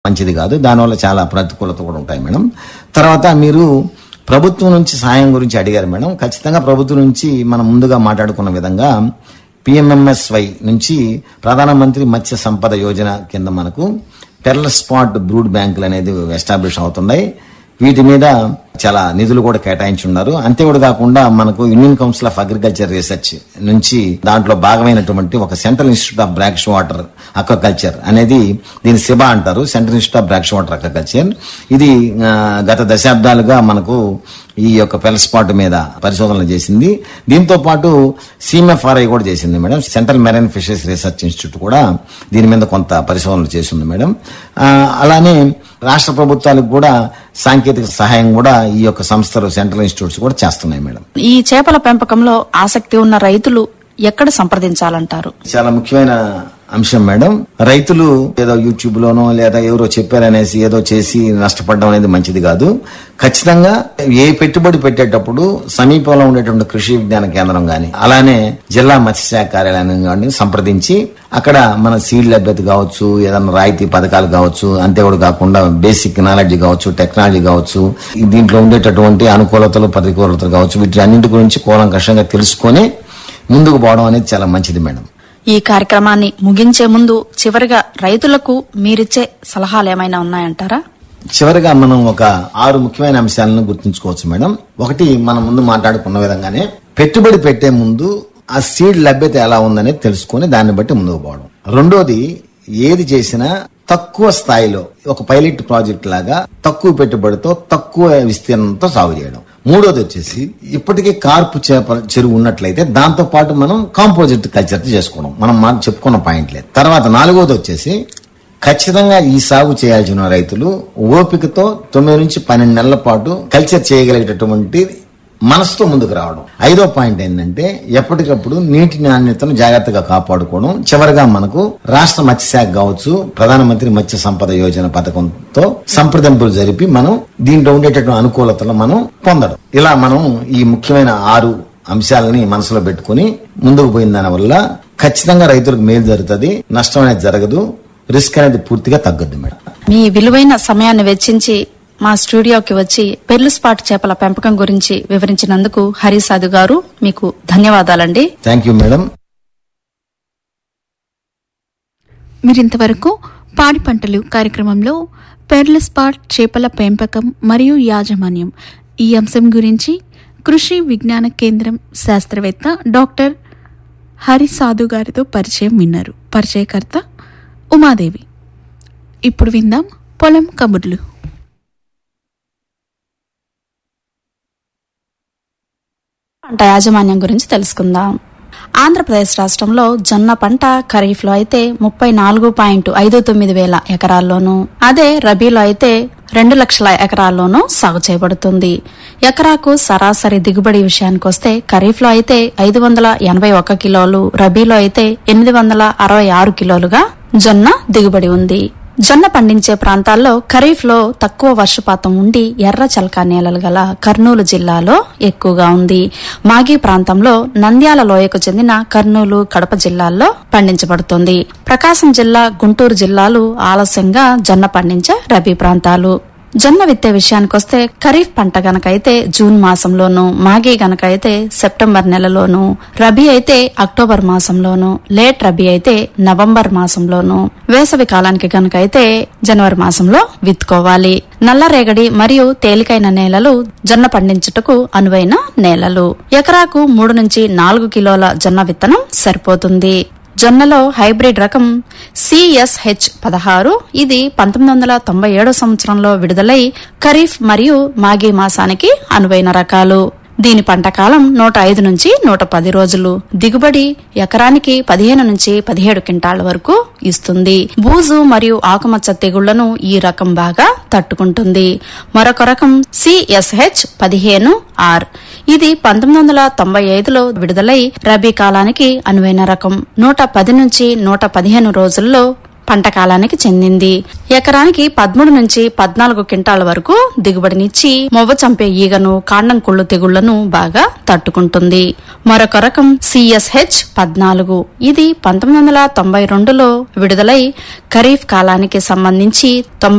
మంచిది కాదు దానివల్ల చాలా ప్రతికూలత కూడా ఉంటాయి మేడం తర్వాత మీరు ప్రభుత్వం నుంచి సాయం గురించి అడిగారు మేడం ఖచ్చితంగా ప్రభుత్వం నుంచి మనం ముందుగా మాట్లాడుకున్న విధంగా పిఎంఎంఎస్వై నుంచి ప్రధానమంత్రి మత్స్య సంపద యోజన కింద మనకు పెర్ల్ స్పాట్ బ్రూడ్ బ్యాంకులు అనేది ఎస్టాబ్లిష్ అవుతున్నాయి వీటి మీద చాలా నిధులు కూడా కేటాయించి ఉన్నారు అంతే కూడా కాకుండా మనకు Indian council of agriculture research నుంచి దాంట్లో భాగమైనటువంటి ఒక central institute of brackish water aquaculture అనేది దీని సిబా అంటారు central institute of brackish water aquaculture ఇది ఆ, గత దశాబ్దాలుగా మనకు ఈ యొక్క పెల్ స్పాట్ మీద పరిశోధనలు చేసింది దీంతో పాటు సిఎంఎఫ్ఆర్ఐ కూడా చేసింది madam central marine fisheries research institute కూడా దీని మీద కొంత పరిశోధనలు చేసింది మేడం ఆ, అలానే రాష్ట్ర ప్రభుత్వాలకు కూడా సాంకేతిక సహాయం కూడా ఈ యొక్క సంస్థలు సెంట్రల్ ఇన్స్టిట్యూట్స్ కూడా చేస్తున్నాయి మేడం ఈ చేపల పెంపకంలో ఆసక్తి ఉన్న రైతులు ఎక్కడ సంప్రదించాలంటారు చాలా ముఖ్యమైన అంశం మేడం రైతులు ఏదో యూట్యూబ్ లోనో లేదా ఎవరో చెప్పారనేసి ఏదో చేసి నష్టపడడం అనేది మంచిది కాదు ఖచ్చితంగా ఏ పెట్టుబడి పెట్టేటప్పుడు సమీపంలో ఉండేటువంటి కృషి విజ్ఞాన కేంద్రం గాని అలానే జిల్లా మత్స్యశాఖ కార్యాలయం గాని సంప్రదించి అక్కడ మన సీడ్ లభ్యత కావచ్చు ఏదైనా రాయితీ పథకాలు కావచ్చు అంతే కూడా కాకుండా బేసిక్ నాలెడ్జ్ కావచ్చు టెక్నాలజీ కావచ్చు ఈ దీంట్లో ఉండేటటువంటి అనుకూలతలు ప్రతికూలతలు కావచ్చు వీటి అన్నింటి గురించి కూలంకషంగా తెలుసుకొని ముందుకు పోవడం అనేది చాలా మంచిది మేడం ఈ కార్యక్రమాన్ని ముగించే ముందు చివరిగా రైతులకు మీరిచ్చే సలహాలు ఏమైనా ఉన్నాయంటారా చివరిగా మనం ఒక ఆరు ముఖ్యమైన అంశాలను గుర్తుంచుకోవచ్చు మేడం ఒకటి మనం ముందు మాట్లాడుకున్న విధంగానే పెట్టుబడి పెట్టే ముందు ఆ సీడ్ లభ్యత ఎలా ఉందనేది తెలుసుకొని దాన్ని బట్టి ముందుకు పోవడం రెండోది ఏది చేసినా తక్కువ స్థాయిలో ఒక పైలట్ ప్రాజెక్ట్ లాగా తక్కువ పెట్టుబడితో తక్కువ విస్తీర్ణంతో సాగు చేయడం మూడోది వచ్చేసి ఇప్పటికే కార్పు చేప చెరువు ఉన్నట్లయితే దాంతో పాటు మనం కాంపోజిట్ కల్చర్ చేసుకోవడం మనం మాట చెప్పుకున్న పాయింట్ లేదు తర్వాత నాలుగోది వచ్చేసి ఖచ్చితంగా ఈ సాగు చేయాల్సిన రైతులు ఓపికతో తొమ్మిది నుంచి పన్నెండు నెలల పాటు కల్చర్ చేయగలిగేటటువంటి మనసుతో ముందుకు రావడం ఐదో పాయింట్ ఏంటంటే ఎప్పటికప్పుడు నీటి నాణ్యతను జాగ్రత్తగా కాపాడుకోవడం చివరిగా మనకు రాష్ట్ర మత్స్యశాఖ కావచ్చు ప్రధానమంత్రి మత్స్య సంపద యోజన పథకంతో సంప్రదింపులు జరిపి మనం దీంట్లో ఉండేటటువంటి అనుకూలతలు మనం పొందడం ఇలా మనం ఈ ముఖ్యమైన ఆరు అంశాలని మనసులో పెట్టుకుని ముందుకు పోయిన దాని వల్ల ఖచ్చితంగా రైతులకు మేలు జరుగుతుంది నష్టం అనేది జరగదు రిస్క్ అనేది పూర్తిగా తగ్గద్దు మేడం మీ విలువైన సమయాన్ని వెచ్చించి మా స్టూడియోకి వచ్చి పెర్లు స్పాట్ చేపల పెంపకం గురించి వివరించినందుకు హరిసాధు గారు మీకు ధన్యవాదాలండి థ్యాంక్ యూ మేడం మీరింతవరకు పాడి పంటలు కార్యక్రమంలో పెర్ల స్పాట్ చేపల పెంపకం మరియు యాజమాన్యం ఈ అంశం గురించి కృషి విజ్ఞాన కేంద్రం శాస్త్రవేత్త డాక్టర్ హరి సాధు గారితో పరిచయం విన్నారు పరిచయకర్త ఉమాదేవి ఇప్పుడు విందాం పొలం కబుర్లు పంట యాజమాన్యం గురించి తెలుసుకుందాం ఆంధ్రప్రదేశ్ రాష్ట్రంలో జొన్న పంట ఖరీఫ్ లో అయితే ముప్పై నాలుగు పాయింట్ ఐదు తొమ్మిది వేల ఎకరాల్లోనూ అదే రబీలో అయితే రెండు లక్షల ఎకరాల్లోనూ సాగు చేయబడుతుంది ఎకరాకు సరాసరి దిగుబడి విషయానికొస్తే ఖరీఫ్ లో అయితే ఐదు వందల ఎనభై ఒక్క కిలోలు రబీలో అయితే ఎనిమిది వందల అరవై ఆరు కిలోలుగా జొన్న దిగుబడి ఉంది జొన్న పండించే ప్రాంతాల్లో ఖరీఫ్ లో తక్కువ వర్షపాతం ఉండి ఎర్ర చలకా నేలలు గల కర్నూలు జిల్లాలో ఎక్కువగా ఉంది మాగి ప్రాంతంలో నంద్యాల లోయకు చెందిన కర్నూలు కడప జిల్లాల్లో పండించబడుతుంది ప్రకాశం జిల్లా గుంటూరు జిల్లాలు ఆలస్యంగా జొన్న పండించే రబీ ప్రాంతాలు జొన్న విత్తే విషయానికొస్తే ఖరీఫ్ పంట గనకైతే జూన్ మాసంలోను మాగి గనకైతే సెప్టెంబర్ నెలలోను రబీ అయితే అక్టోబర్ మాసంలోను లేట్ రబీ అయితే నవంబర్ మాసంలోను వేసవి కాలానికి గనకైతే జనవరి మాసంలో విత్తుకోవాలి నల్లరేగడి మరియు తేలికైన నేలలు జొన్న పండించుటకు అనువైన నేలలు ఎకరాకు మూడు నుంచి నాలుగు కిలోల జొన్న విత్తనం సరిపోతుంది జొన్నలో హైబ్రిడ్ రకం సిఎస్హెచ్ పదహారు ఇది పంతొమ్మిది వందల తొంభై ఏడో సంవత్సరంలో విడుదలై ఖరీఫ్ మరియు మాఘీ మాసానికి అనువైన రకాలు దీని పంట కాలం నూట ఐదు నుంచి నూట పది రోజులు దిగుబడి ఎకరానికి పదిహేను నుంచి పదిహేడు క్వింటాళ్ల వరకు ఇస్తుంది బూజు మరియు ఆకుమచ్చ తెగుళ్లను ఈ రకం బాగా తట్టుకుంటుంది మరొక రకం సిఎస్హెచ్ పదిహేను ఆర్ ఇది పంతొమ్మిది వందల తొంభై ఐదులో విడుదలై రబీ కాలానికి అనువైన రకం నూట పది నుంచి నూట పదిహేను రోజుల్లో పంట కాలానికి చెందింది ఎకరానికి పదమూడు నుంచి పద్నాలుగు క్వింటాల వరకు దిగుబడినిచ్చి మొవ్వ చంపే ఈగను కాండం కుళ్ళు తెగుళ్లను బాగా తట్టుకుంటుంది మరొక రకం సిఎస్హెచ్ పద్నాలుగు ఇది పంతొమ్మిది వందల తొంభై రెండులో విడుదలై ఖరీఫ్ కాలానికి సంబంధించి తొంభై